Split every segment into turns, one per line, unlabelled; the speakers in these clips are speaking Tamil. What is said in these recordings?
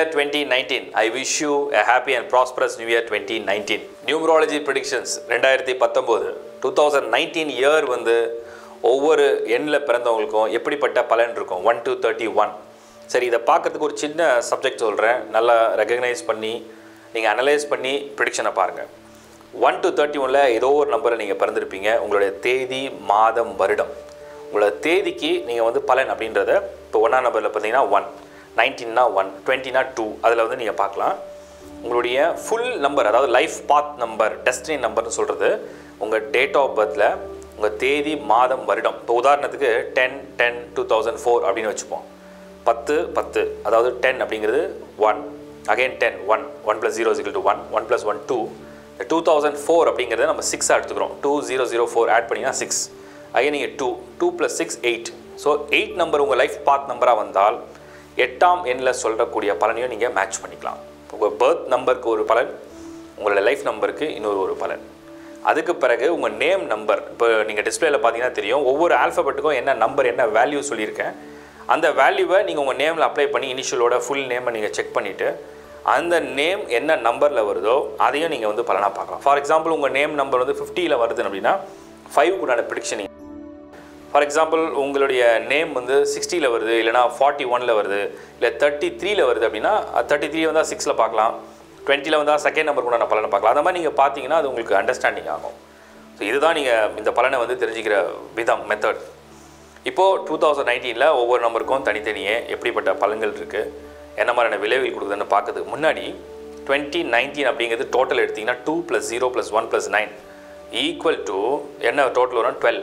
year 2019. I wish you a happy and prosperous new year 2019. Numerology predictions ரெண்டாயிரத்தி பத்தொம்போது டூ தௌசண்ட் நைன்டீன் இயர் வந்து ஒவ்வொரு எண்ணில் பிறந்தவங்களுக்கும் எப்படிப்பட்ட பலன் இருக்கும் ஒன் to தேர்ட்டி ஒன் சரி இதை பார்க்கறதுக்கு ஒரு சின்ன சப்ஜெக்ட் சொல்கிறேன் நல்லா ரெகக்னைஸ் பண்ணி நீங்கள் அனலைஸ் பண்ணி ப்ரிடிக்ஷனை பாருங்கள் ஒன் to தேர்ட்டி ஒனில் ஏதோ ஒரு நம்பரை நீங்கள் பிறந்திருப்பீங்க உங்களுடைய தேதி மாதம் வருடம் உங்களோட தேதிக்கு நீங்கள் வந்து பலன் அப்படின்றத இப்போ ஒன்றாம் நம்பரில் பார்த்தீங்கன்னா ஒன் நைன்டீன்னா ஒன் டுவெண்ட்டினா டூ அதில் வந்து நீங்கள் பார்க்கலாம் உங்களுடைய ஃபுல் நம்பர் அதாவது லைஃப் பாத் நம்பர் டெஸ்டினி நம்பர்னு சொல்கிறது உங்கள் டேட் ஆஃப் பர்த்தில் உங்கள் தேதி மாதம் வருடம் இப்போ உதாரணத்துக்கு ten ten two thousand four அப்படின்னு வச்சுப்போம் பத்து பத்து அதாவது டென் அப்படிங்கிறது one again ten one one plus zero சிக்கல் to one one plus one two two thousand four அப்படிங்கிறத நம்ம சிக்ஸாக எடுத்துக்கிறோம் two zero zero four add பண்ணிங்கன்னா சிக்ஸ் அகைன் நீங்கள் two two plus six eight so eight number உங்கள் லைஃப் பாத் நம்பராக வந்தால் எட்டாம் எண்ணில் சொல்லக்கூடிய பலனையும் நீங்கள் மேட்ச் பண்ணிக்கலாம் உங்கள் பர்த் நம்பருக்கு ஒரு பலன் உங்களோட லைஃப் நம்பருக்கு இன்னொரு ஒரு பலன் அதுக்கு பிறகு உங்கள் நேம் நம்பர் இப்போ நீங்கள் டிஸ்பிளேல பார்த்தீங்கன்னா தெரியும் ஒவ்வொரு ஆல்ஃபபெட்டுக்கும் என்ன நம்பர் என்ன வேல்யூ சொல்லியிருக்கேன் அந்த வேல்யூவை நீங்கள் உங்கள் நேமில் அப்ளை பண்ணி இனிஷியலோட ஃபுல் நேமை நீங்கள் செக் பண்ணிவிட்டு அந்த நேம் என்ன நம்பரில் வருதோ அதையும் நீங்கள் வந்து பலனாக பார்க்கலாம் ஃபார் எக்ஸாம்பிள் உங்கள் நேம் நம்பர் வந்து ஃபிஃப்டியில் வருது அப்படின்னா ஃபைவ் உண்டான ப்ரிடிக்ஷன் ஃபார் எக்ஸாம்பிள் உங்களுடைய நேம் வந்து சிக்ஸ்டியில் வருது இல்லைனா ஃபார்ட்டி ஒனில் வருது இல்லை தேர்ட்டி த்ரீல வருது அப்படின்னா தேர்ட்டி த்ரீ வந்தால் சிக்ஸில் பார்க்கலாம் டுவெண்ட்டியில் வந்தால் செகண்ட் நம்பர் கூட நான் பலனை பார்க்கலாம் அந்த மாதிரி நீங்கள் பார்த்தீங்கன்னா அது உங்களுக்கு அண்டர்ஸ்டாண்டிங் ஆகும் ஸோ இதுதான் நீங்கள் இந்த பலனை வந்து தெரிஞ்சுக்கிற விதம் மெத்தட் இப்போது டூ தௌசண்ட் நைன்டீனில் ஒவ்வொரு நம்பருக்கும் தனித்தனியே எப்படிப்பட்ட பலன்கள் இருக்குது என்ன மாதிரியான விளைவுகள் கொடுக்குதுன்னு பார்க்கறதுக்கு முன்னாடி டுவெண்ட்டி நைன்டீன் அப்படிங்கிறது டோட்டல் எடுத்திங்கன்னா two plus zero plus one plus nine equal to என்ன டோட்டல் வரும் டுவெல்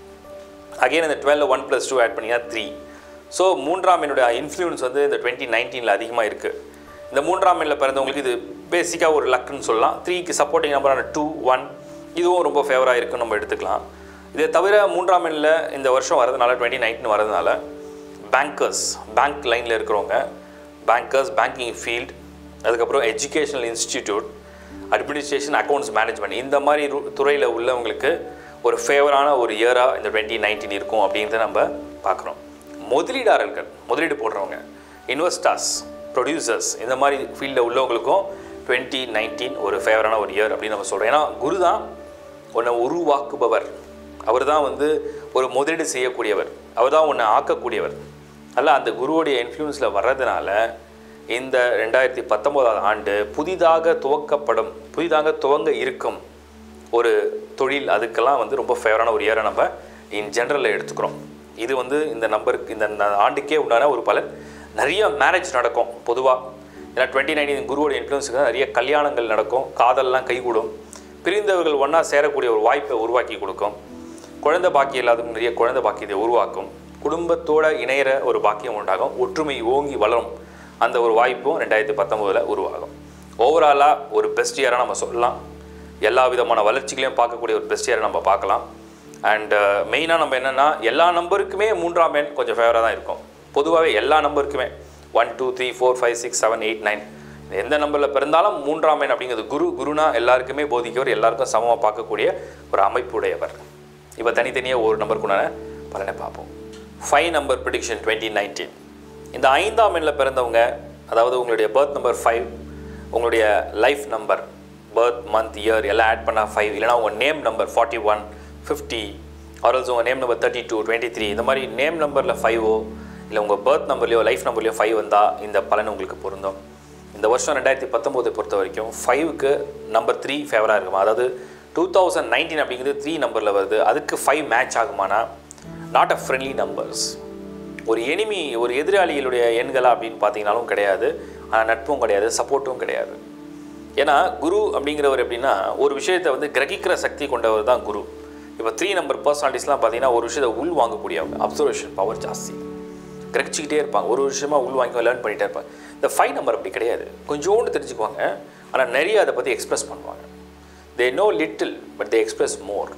அகைன் இந்த twelve one plus two add பண்ணிங்கன்னா த்ரீ ஸோ மூன்றாம் என்னுடைய இன்ஃப்ளூயன்ஸ் வந்து இந்த டுவெண்ட்டி நைன்டீனில் அதிகமாக இருக்குது இந்த மூன்றாம் எண்ணில் பிறந்தவங்களுக்கு இது பேசிக்காக ஒரு லக்குன்னு சொல்லலாம் த்ரீக்கு சப்போர்ட்டிங் நம்பரான டூ ஒன் இதுவும் ரொம்ப ஃபேவராக இருக்குன்னு நம்ம எடுத்துக்கலாம் இதை தவிர மூன்றாம் எண்ணில் இந்த வருஷம் வரதுனால டுவெண்ட்டி நைன்டீன் வரதுனால பேங்கர்ஸ் பேங்க் லைனில் இருக்கிறவங்க பேங்கர்ஸ் பேங்கிங் ஃபீல்ட் அதுக்கப்புறம் educational institute administration accounts management இந்த மாதிரி துறையில் உள்ளவங்களுக்கு ஒரு ஃபேவரான ஒரு இயராக இந்த டுவெண்ட்டி நைன்டீன் இருக்கும் அப்படின்றத நம்ம பார்க்குறோம் முதலீடாளர்கள் முதலீடு போடுறவங்க இன்வெஸ்டர்ஸ் ப்ரொடியூசர்ஸ் இந்த மாதிரி ஃபீல்டில் உள்ளவங்களுக்கும் டுவெண்ட்டி நைன்டீன் ஒரு ஃபேவரான ஒரு இயர் அப்படின்னு நம்ம சொல்கிறோம் ஏன்னா குரு தான் உன்னை உருவாக்குபவர் அவர் தான் வந்து ஒரு முதலீடு செய்யக்கூடியவர் அவர் தான் உன்னை ஆக்கக்கூடியவர் அல்ல அந்த குருவுடைய இன்ஃப்ளூயன்ஸில் வர்றதுனால இந்த ரெண்டாயிரத்தி பத்தொம்போதாவது ஆண்டு புதிதாக துவக்கப்படும் புதிதாக துவங்க இருக்கும் ஒரு தொழில் அதுக்கெல்லாம் வந்து ரொம்ப ஃபேவரான ஒரு இயரை நம்ம இன் ஜென்ரலில் எடுத்துக்கிறோம் இது வந்து இந்த நம்பருக்கு இந்த இந்த ஆண்டுக்கே உண்டான ஒரு பலன் நிறைய மேரேஜ் நடக்கும் பொதுவாக ஏன்னா டுவெண்ட்டி நைன்டீன் குருவோட இன்ஃப்ளூன்ஸுக்கு நிறைய கல்யாணங்கள் நடக்கும் காதல்லாம் கைகூடும் பிரிந்தவர்கள் ஒன்றா சேரக்கூடிய ஒரு வாய்ப்பை உருவாக்கி கொடுக்கும் குழந்தை பாக்கியம் இல்லாதவங்க நிறைய குழந்தை பாக்கியத்தை உருவாக்கும் குடும்பத்தோட இணையிற ஒரு பாக்கியம் உண்டாகும் ஒற்றுமை ஓங்கி வளரும் அந்த ஒரு வாய்ப்பும் ரெண்டாயிரத்தி பத்தொம்போதில் உருவாகும் ஓவராலாக ஒரு பெஸ்ட் இயராக நம்ம சொல்லலாம் எல்லா விதமான வளர்ச்சிகளையும் பார்க்கக்கூடிய ஒரு பெஸ்ட் இயரை நம்ம பார்க்கலாம் அண்ட் மெயினாக நம்ம என்னென்னா எல்லா நம்பருக்குமே மூன்றாம் எண் கொஞ்சம் ஃபேவராக தான் இருக்கும் பொதுவாகவே எல்லா நம்பருக்குமே one two three four five six seven eight nine எந்த நம்பரில் பிறந்தாலும் மூன்றாம் எண் அப்படிங்கிறது குரு குருனா எல்லாருக்குமே போதிக்கவர் எல்லாருக்கும் சமமாக பார்க்கக்கூடிய ஒரு அமைப்புடையவர் இப்போ தனித்தனியாக ஒரு நம்பருக்குண்டான பலனை பார்ப்போம் five number prediction twenty nineteen இந்த ஐந்தாம் எண்ணில் பிறந்தவங்க அதாவது உங்களுடைய பர்த் நம்பர் ஃபைவ் உங்களுடைய life number birth month year எல்லாம் ஆட் பண்ணால் ஃபைவ் இல்லைனா உங்கள் name number forty one fifty or else உங்கள் name number thirty two twenty three இந்த மாதிரி நேம் நம்பரில் ஃபைவோ இல்லை உங்கள் பர்த் நம்பர்லையோ லைஃப் நம்பர்லையோ ஃபைவ் வந்தால் இந்த பலன் உங்களுக்கு பொருந்தும் இந்த வருஷம் ரெண்டாயிரத்தி பத்தொம்போதை பொறுத்த வரைக்கும் ஃபைவுக்கு நம்பர் த்ரீ ஃபேவராக இருக்குமா அதாவது டூ தௌசண்ட் நைன்டீன் அப்படிங்கிறது த்ரீ நம்பரில் வருது அதுக்கு ஃபைவ் மேட்ச் ஆகுமானா நாட் அ ஃப்ரெண்ட்லி நம்பர்ஸ் ஒரு எனிமி ஒரு எதிராளிகளுடைய எண்களா அப்படின்னு பார்த்தீங்கனாலும் கிடையாது ஆனால் நட்பும் கிடையாது சப்போர்ட்டும் கிடையாது ஏன்னா குரு அப்படிங்கிறவர் எப்படின்னா ஒரு விஷயத்தை வந்து கிரகிக்கிற சக்தி கொண்டவர் தான் குரு இப்போ த்ரீ நம்பர் பர்சனாலிட்டிஸ்லாம் பார்த்தீங்கன்னா ஒரு விஷயத்தை உள் வாங்கக்கூடியவங்க அப்சர்வேஷன் பவர் ஜாஸ்தி கிரகிச்சிக்கிட்டே இருப்பாங்க ஒரு விஷயமா உள் வாங்கி லேர்ன் பண்ணிகிட்டே இருப்பாங்க இந்த ஃபைவ் நம்பர் அப்படி கிடையாது கொஞ்சோண்டு தெரிஞ்சுக்குவாங்க ஆனால் நிறைய அதை பற்றி எக்ஸ்பிரஸ் பண்ணுவாங்க they know little but they express more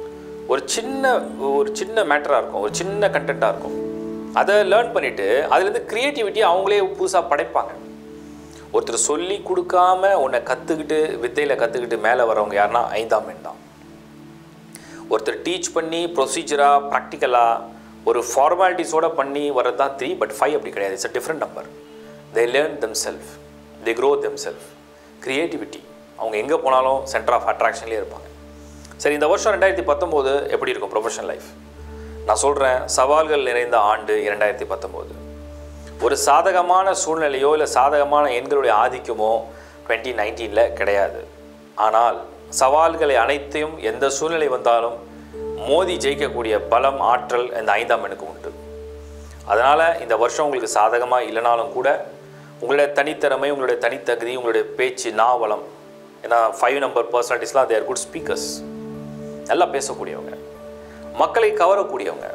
ஒரு சின்ன ஒரு சின்ன மேட்டராக இருக்கும் ஒரு சின்ன கண்டென்ட்டாக இருக்கும் அதை லேர்ன் பண்ணிவிட்டு அதுலேருந்து க்ரியேட்டிவிட்டி அவங்களே புதுசாக படைப்பாங்க ஒருத்தர் சொல்லி கொடுக்காம உன்னை கற்றுக்கிட்டு வித்தையில் கற்றுக்கிட்டு மேலே வரவங்க யாருன்னா ஐந்தாம் எண் தான் ஒருத்தர் டீச் பண்ணி ப்ரொசீஜராக ப்ராக்டிக்கலாக ஒரு ஃபார்மாலிட்டிஸோட பண்ணி வர்றது தான் த்ரீ பட் ஃபைவ் அப்படி கிடையாது it's a different number they learn themself they grow themself creativity அவங்க எங்கே போனாலும் சென்டர் ஆஃப் அட்ராக்ஷன்லேயே இருப்பாங்க சரி இந்த வருஷம் ரெண்டாயிரத்தி பத்தொம்போது எப்படி இருக்கும் ப்ரொஃபஷனல் லைஃப் நான் சொல்கிறேன் சவால்கள் நிறைந்த ஆண்டு இரண்டாயிரத்தி பத்தொம்போது ஒரு சாதகமான சூழ்நிலையோ இல்லை சாதகமான எண்களுடைய ஆதிக்கமோ டுவெண்ட்டி நைன்டீனில் கிடையாது ஆனால் சவால்களை அனைத்தையும் எந்த சூழ்நிலை வந்தாலும் மோதி ஜெயிக்கக்கூடிய பலம் ஆற்றல் இந்த ஐந்தாம் எண்ணுக்கு உண்டு அதனால் இந்த வருஷம் உங்களுக்கு சாதகமாக இல்லைனாலும் கூட உங்களுடைய தனித்திறமை உங்களுடைய தனித்தகுதி உங்களுடைய பேச்சு நாவலம் ஏன்னா ஃபைவ் நம்பர் பர்சனாலிட்டிஸ்லாம் தேர் குட் ஸ்பீக்கர்ஸ் நல்லா பேசக்கூடியவங்க மக்களை கவரக்கூடியவங்க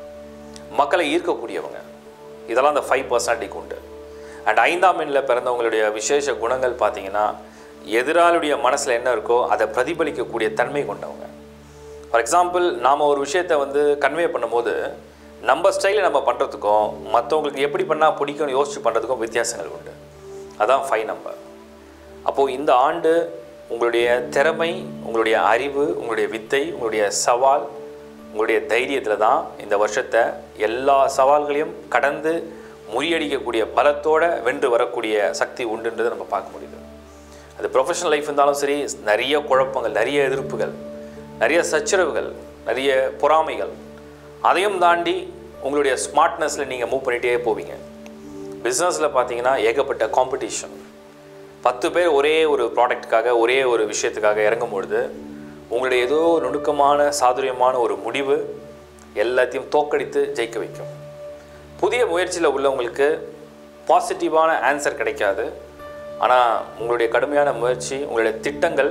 மக்களை ஈர்க்கக்கூடியவங்க இதெல்லாம் அந்த ஃபைவ் பர்சனாலிட்டிக்கு உண்டு அண்ட் ஐந்தாம் எண்ணில் பிறந்தவங்களுடைய விசேஷ குணங்கள் பார்த்தீங்கன்னா எதிராளுடைய மனசில் என்ன இருக்கோ அதை பிரதிபலிக்கக்கூடிய தன்மை கொண்டவங்க ஃபார் எக்ஸாம்பிள் நாம் ஒரு விஷயத்தை வந்து கன்வே பண்ணும்போது நம்ம ஸ்டைலில் நம்ம பண்ணுறதுக்கும் மற்றவங்களுக்கு எப்படி பண்ணால் பிடிக்கும்னு யோசிச்சு பண்ணுறதுக்கும் வித்தியாசங்கள் உண்டு அதான் ஃபைவ் நம்பர் அப்போது இந்த ஆண்டு உங்களுடைய திறமை உங்களுடைய அறிவு உங்களுடைய வித்தை உங்களுடைய சவால் உங்களுடைய தைரியத்தில் தான் இந்த வருஷத்தை எல்லா சவால்களையும் கடந்து முறியடிக்கக்கூடிய பலத்தோட வென்று வரக்கூடிய சக்தி உண்டுன்றதை நம்ம பார்க்க முடியுது அது ப்ரொஃபஷனல் லைஃப் இருந்தாலும் சரி நிறைய குழப்பங்கள் நிறைய எதிர்ப்புகள் நிறைய சச்சரவுகள் நிறைய பொறாமைகள் அதையும் தாண்டி உங்களுடைய ஸ்மார்ட்னஸில் நீங்கள் மூவ் பண்ணிகிட்டே போவீங்க பிஸ்னஸில் பார்த்தீங்கன்னா ஏகப்பட்ட காம்படிஷன் பத்து பேர் ஒரே ஒரு ப்ராடக்ட்டுக்காக ஒரே ஒரு விஷயத்துக்காக இறங்கும் பொழுது உங்களுடைய ஏதோ நுணுக்கமான சாதுரியமான ஒரு முடிவு எல்லாத்தையும் தோக்கடித்து ஜெயிக்க வைக்கும் புதிய முயற்சியில் உள்ளவங்களுக்கு பாசிட்டிவான ஆன்சர் கிடைக்காது ஆனால் உங்களுடைய கடுமையான முயற்சி உங்களுடைய திட்டங்கள்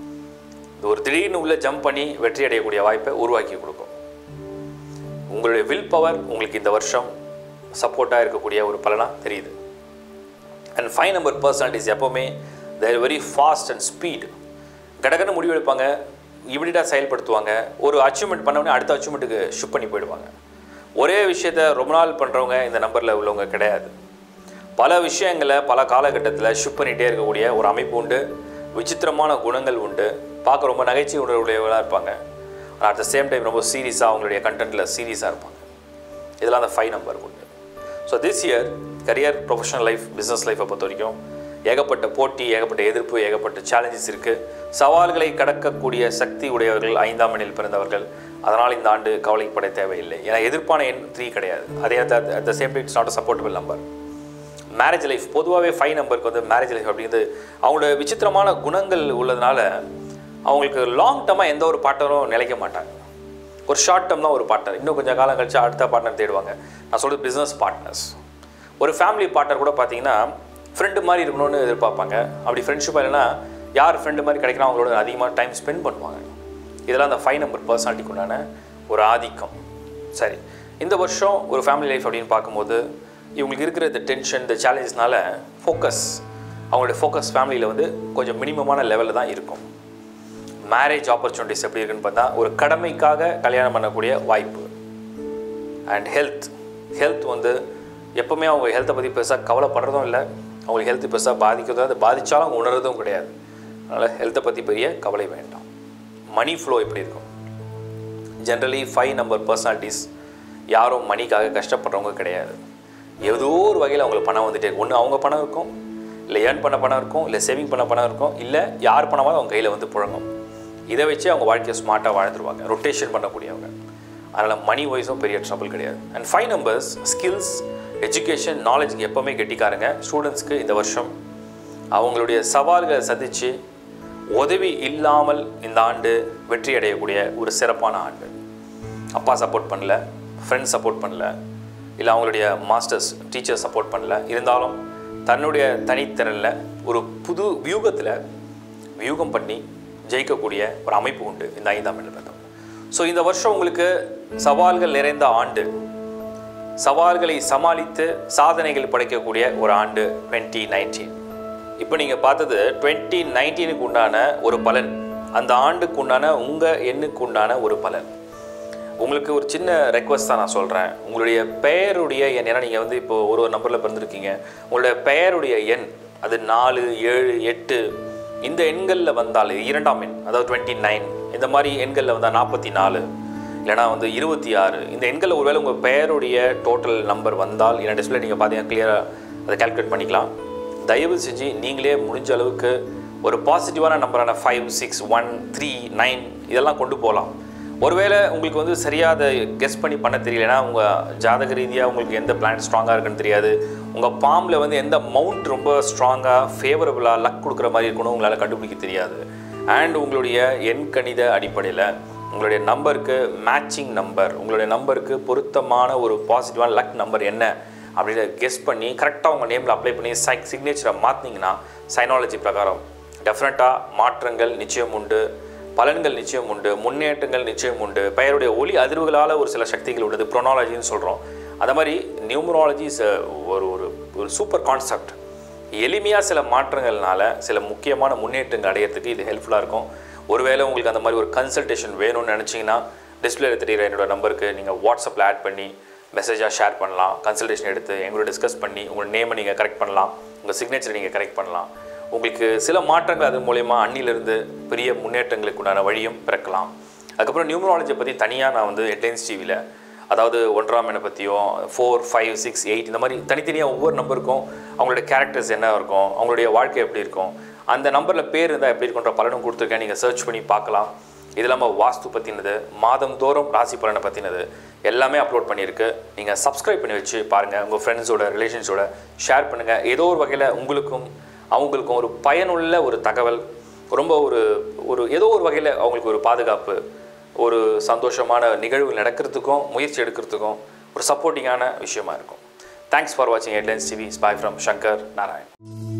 ஒரு திடீர்னு உள்ள ஜம்ப் பண்ணி வெற்றி அடையக்கூடிய வாய்ப்பை உருவாக்கி கொடுக்கும் உங்களுடைய வில் பவர் உங்களுக்கு இந்த வருஷம் சப்போர்ட்டாக இருக்கக்கூடிய ஒரு பலனாக தெரியுது அண்ட் ஃபைவ் நம்பர் பர்சனாலிட்டிஸ் எப்போவுமே they're very fast and speed கடகடன்னு முடிவெடுப்பாங்க இமிடியட்டாக செயல்படுத்துவாங்க ஒரு அச்சீவ்மெண்ட் பண்ண உடனே அடுத்த அச்சீவ்மெண்ட்டுக்கு ஷிஃப்ட் பண்ணி போயிடுவாங்க ஒரே விஷயத்த ரொம்ப நாள் பண்ணுறவங்க இந்த நம்பரில் உள்ளவங்க கிடையாது பல விஷயங்களை பல காலகட்டத்தில் ஷிஃப்ட் பண்ணிகிட்டே இருக்கக்கூடிய ஒரு அமைப்பு உண்டு விசித்திரமான குணங்கள் உண்டு பார்க்க ரொம்ப நகைச்சுவை உணர்வுடையவர்களாக இருப்பாங்க ஆனால் அட் த சேம் டைம் ரொம்ப சீரியஸாக அவங்களுடைய கண்டென்ட்டில் சீரியஸாக இருப்பாங்க இதெல்லாம் அந்த ஃபைவ் நம்பர் உண்டு so this year career professional life business லைஃப்பை பொறுத்த வரைக்கும் ஏகப்பட்ட போட்டி ஏகப்பட்ட எதிர்ப்பு ஏகப்பட்ட சேலஞ்சஸ் இருக்குது சவால்களை கடக்கக்கூடிய சக்தி உடையவர்கள் ஐந்தாம் எண்ணில் பிறந்தவர்கள் அதனால் இந்த ஆண்டு கவலைப்பட தேவையில்லை ஏன்னா எதிர்ப்பான எண் த்ரீ கிடையாது அதே at the same time it's not a supportable number marriage life பொதுவாகவே ஃபைவ் நம்பருக்கு வந்து மேரேஜ் லைஃப் அப்படிங்கிறது அவங்களோட விசித்திரமான குணங்கள் உள்ளதுனால அவங்களுக்கு லாங் டர்மாக எந்த ஒரு பார்ட்னரும் நிலைக்க மாட்டாங்க ஒரு ஷார்ட் டேர்ம் தான் ஒரு பார்ட்னர் இன்னும் கொஞ்சம் காலம் கழிச்சு அடுத்த பார்ட்னர் தேடுவாங்க நான் சொல்கிறது பிஸ்னஸ் பார்ட்னர்ஸ் ஒரு ஃபேமிலி பார்ட்னர் கூட பார்த்தீங்கன்னா ஃப்ரெண்டு மாதிரி இருக்கணும்னு எதிர்பார்ப்பாங்க அப்படி ஃப்ரெண்ட்ஷிப் இல்லைன்னா யார் ஃப்ரெண்டு மாதிரி கிடைக்கிறா அவங்களோட அதிகமாக டைம் ஸ்பெண்ட் பண்ணுவாங்க இதெல்லாம் அந்த ஃபைவ் நம்பர் பர்சனாலிட்டிக்கு உண்டான ஒரு ஆதிக்கம் சரி இந்த வருஷம் ஒரு ஃபேமிலி லைஃப் அப்படின்னு பார்க்கும்போது இவங்களுக்கு இருக்கிற இந்த டென்ஷன் இந்த சேலஞ்சஸ்னால ஃபோக்கஸ் அவங்களுடைய ஃபோக்கஸ் ஃபேமிலியில் வந்து கொஞ்சம் மினிமமான லெவலில் தான் இருக்கும் மேரேஜ் ஆப்பர்ச்சுனிட்டிஸ் எப்படி இருக்குன்னு பார்த்தா ஒரு கடமைக்காக கல்யாணம் பண்ணக்கூடிய வாய்ப்பு அண்ட் ஹெல்த் ஹெல்த் வந்து எப்போவுமே அவங்க ஹெல்த்தை பற்றி பெருசாக கவலைப்படுறதும் இல்லை அவங்களுக்கு ஹெல்த் பெருசாக பாதிக்கிறதும் அது பாதித்தாலும் அவங்க உணர்றதும் கிடையாது அதனால் ஹெல்த்தை பற்றி பெரிய கவலை வேண்டாம் மணி ஃப்ளோ எப்படி இருக்கும் ஜென்ரலி ஃபைவ் நம்பர் பர்சனாலிட்டிஸ் யாரும் மணிக்காக கஷ்டப்படுறவங்க கிடையாது ஏதோ ஒரு வகையில் அவங்களுக்கு பணம் வந்துட்டே இருக்கும் ஒன்று அவங்க பணம் இருக்கும் இல்லை ஏர்ன் பண்ண பணம் இருக்கும் இல்லை சேவிங் பண்ண பணம் இருக்கும் இல்லை யார் பணமாவது அவங்க கையில் வந்து புழங்கும் இதை வச்சு அவங்க வாழ்க்கையை ஸ்மார்ட்டாக வாழ்ந்துருவாங்க ரொட்டேஷன் பண்ணக்கூடியவங்க அதனால் மணி வைஸும் பெரிய ட்ரபிள் கிடையாது and five numbers skills education நாலேஜ்க்கு எப்போவுமே கெட்டிக்காருங்க ஸ்டூடெண்ட்ஸ்க்கு இந்த வருஷம் அவங்களுடைய சவால்களை சந்தித்து உதவி இல்லாமல் இந்த ஆண்டு வெற்றி அடையக்கூடிய ஒரு சிறப்பான ஆண்டு அப்பா சப்போர்ட் பண்ணல ஃப்ரெண்ட்ஸ் சப்போர்ட் பண்ணல இல்லை அவங்களுடைய மாஸ்டர்ஸ் டீச்சர் சப்போர்ட் பண்ணல இருந்தாலும் தன்னுடைய தனித்திறனில் ஒரு புது வியூகத்தில் வியூகம் பண்ணி ஜெயிக்கக்கூடிய ஒரு அமைப்பு உண்டு இந்த ஐந்தாம் எண்ணு பிறந்தவங்க ஸோ இந்த வருஷம் உங்களுக்கு சவால்கள் நிறைந்த ஆண்டு சவால்களை சமாளித்து சாதனைகள் படைக்கக்கூடிய ஒரு ஆண்டு டுவெண்ட்டி நைன்டீன் இப்போ நீங்கள் பார்த்தது டுவெண்ட்டி நைன்டீனுக்கு உண்டான ஒரு பலன் அந்த ஆண்டுக்கு உண்டான உங்கள் எண்ணுக்கு உண்டான ஒரு பலன் உங்களுக்கு ஒரு சின்ன ரெக்வஸ்ட் தான் நான் சொல்கிறேன் உங்களுடைய பெயருடைய எண் ஏன்னா நீங்கள் வந்து இப்போ ஒரு ஒரு நம்பரில் பிறந்திருக்கீங்க உங்களுடைய பெயருடைய எண் அது நாலு ஏழு எட்டு இந்த எண்களில் வந்தால் இது இரண்டாம் எண் அதாவது டுவெண்ட்டி நைன் இந்த மாதிரி எண்களில் வந்தால் நாற்பத்தி நாலு இல்லைனா வந்து இருபத்தி ஆறு இந்த எண்களில் ஒருவேளை உங்கள் பெயருடைய டோட்டல் நம்பர் வந்தால் என்ன டிஸ்பிளே நீங்கள் பார்த்தீங்கன்னா கிளியராக அதை கால்குலேட் பண்ணிக்கலாம் தயவு செஞ்சு நீங்களே முடிஞ்ச அளவுக்கு ஒரு பாசிட்டிவான நம்பரான five six one three nine இதெல்லாம் கொண்டு போகலாம் ஒருவேளை உங்களுக்கு வந்து சரியாக அதை கெஸ் பண்ணி பண்ண தெரியலனா உங்கள் ஜாதக ரீதியாக உங்களுக்கு எந்த பிளான் ஸ்ட்ராங்காக இருக்குன்னு தெரியாது உங்கள் பாம்பில் வந்து எந்த மவுண்ட் ரொம்ப ஸ்ட்ராங்காக ஃபேவரபுளாக லக் கொடுக்குற மாதிரி இருக்கணும் உங்களால் கண்டுபிடிக்க தெரியாது அண்ட் உங்களுடைய எண் கணித அடிப்படையில் உங்களுடைய நம்பருக்கு மேட்சிங் நம்பர் உங்களுடைய நம்பருக்கு பொருத்தமான ஒரு பாசிட்டிவான லக் நம்பர் என்ன அப்படின்னு கெஸ் பண்ணி கரெக்டாக உங்கள் நேமில் அப்ளை பண்ணி சை சிக்னேச்சரை மாற்றினீங்கன்னா சைனாலஜி பிரகாரம் டெஃபினட்டாக மாற்றங்கள் நிச்சயம் உண்டு பலன்கள் நிச்சயம் உண்டு முன்னேற்றங்கள் நிச்சயம் உண்டு பெயருடைய ஒளி அதிர்வுகளால் ஒரு சில சக்திகள் உள்ளது ப்ரொனாலஜின்னு சொல்கிறோம் அந்த மாதிரி நியூமராலஜி இஸ் ஒரு ஒரு ஒரு சூப்பர் கான்செப்ட் எளிமையாக சில மாற்றங்கள்னால சில முக்கியமான முன்னேற்றங்கள் அடையிறதுக்கு இது ஹெல்ப்ஃபுல்லாக இருக்கும் ஒருவேளை உங்களுக்கு அந்த மாதிரி ஒரு கன்சல்டேஷன் வேணும்னு நினச்சிங்கன்னா டிஸ்பிளேல தெரியுற என்னோட நம்பருக்கு நீங்கள் வாட்ஸ்அப்பில் ஆட் பண்ணி மெசேஜாக ஷேர் பண்ணலாம் கன்சல்டேஷன் எடுத்து எங்களோட டிஸ்கஸ் பண்ணி உங்கள் நேமை நீங்கள் கரெக்ட் பண்ணலாம் உங்கள் சிக்னேச்சரை நீங்கள் கரெக்ட் பண்ணலாம் உங்களுக்கு சில மாற்றங்கள் அது மூலயமா அன்னிலிருந்து பெரிய முன்னேற்றங்களுக்கு உண்டான வழியும் பிறக்கலாம் அதுக்கப்புறம் நியூமராலஜியை பற்றி தனியாக நான் வந்து ஹெட்லைன்ஸ் டிவியில் அதாவது ஒன்றாம் எண்ணை பற்றியும் ஃபோர் ஃபைவ் சிக்ஸ் எயிட் இந்த மாதிரி தனித்தனியாக ஒவ்வொரு நம்பருக்கும் அவங்களுடைய கேரக்டர்ஸ் என்ன இருக்கும் அவங்களுடைய வாழ்க்கை எப்படி இருக்கும் அந்த நம்பரில் பேர் இருந்தால் எப்படி இருக்குன்ற பலனும் கொடுத்துருக்கேன் நீங்கள் சர்ச் பண்ணி பார்க்கலாம் இது இல்லாமல் வாஸ்து பற்றினது மாதந்தோறும் ராசி பலனை பற்றினது எல்லாமே அப்லோட் பண்ணியிருக்கு நீங்கள் சப்ஸ்கிரைப் பண்ணி வச்சு பாருங்கள் உங்கள் ஃப்ரெண்ட்ஸோட ரிலேஷன்ஸோட ஷேர் பண்ணுங்கள் ஏதோ ஒரு வகையில் உங்களுக்கும் அவங்களுக்கும் ஒரு பயனுள்ள ஒரு தகவல் ரொம்ப ஒரு ஒரு ஏதோ ஒரு வகையில் அவங்களுக்கு ஒரு பாதுகாப்பு ஒரு சந்தோஷமான நிகழ்வு நடக்கிறதுக்கும் முயற்சி எடுக்கிறதுக்கும் ஒரு சப்போர்ட்டிங்கான விஷயமா இருக்கும் தேங்க்ஸ் ஃபார் வாட்சிங் headlines TV spy from Shankar Narayan